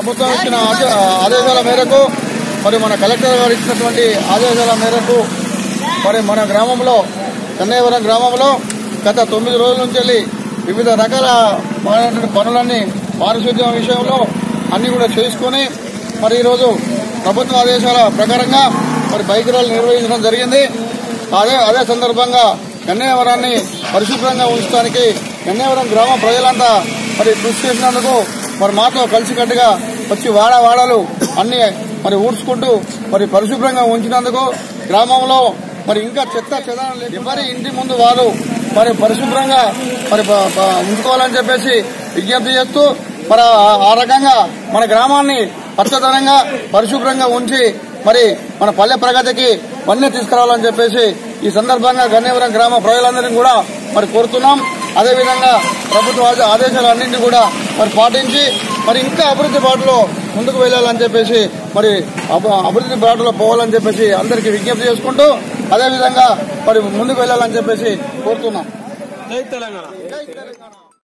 ప్రభుత్వం ఇచ్చిన ఆదే- ఆదేశాల మేరకు మరి మన కలెక్టర్ గారు ఇచ్చినటువంటి ఆదేశాల మేరకు మరి మన గ్రామంలో కన్నయ్యవరం గ్రామంలో గత తొమ్మిది రోజుల నుంచి వెళ్ళి వివిధ రకాల మైనటువంటి పనులన్నీ పారిశుద్ధ్యం విషయంలో అన్ని కూడా చేసుకుని మరి ఈరోజు ప్రభుత్వ ఆదేశాల ప్రకారంగా మరి బైక్ ర్యాలీ నిర్వహించడం జరిగింది అదే అదే సందర్భంగా కన్యావరాన్ని పరిశుభ్రంగా ఉంచడానికి కన్యావరం గ్రామ ప్రజలంతా మరి కృషి చేసినందుకు మరి మాతో కలిసికట్టుగా వచ్చి వాడ వాడలు అన్ని మరి ఊడ్చుకుంటూ మరి పరిశుభ్రంగా ఉంచినందుకు గ్రామంలో మరి ఇంకా చెత్త చెదారం లేదు ఎవరి ఇంటి ముందు వారు మరి పరిశుభ్రంగా మరి ప- ప- ఉంచుకోవాలని చెప్పేసి విజ్ఞప్తి చేస్తూ మరి ఆ- ఆ రకంగా మన గ్రామాన్ని పచ్చదనంగా పరిశుభ్రంగా ఉంచి మరి మన పల్లె ప్రగతికి వన్య తీసుకురావాలని చెప్పేసి ఈ సందర్భంగా గన్నేవరం గ్రామ ప్రజలందరినీ కూడా మరి కోరుతున్నాం అదేవిధంగా ప్రభుత్వ ఆదే- ఆదేశాలన్నింటినీ కూడా మరి పాటించి మరి ఇంకా అభివృద్ధి బాటలో ముందుకు వెళ్ళాలని చెప్పేసి మరి అభ- అభివృద్ధి బాటలో పోవాలని చెప్పేసి అందరికీ విజ్ఞప్తి చేసుకుంటూ అదేవిధంగా మరి ముందుకు వెళ్ళాలని చెప్పేసి కోరుతున్నాం జై తెలంగాణ జై తెలంగాణ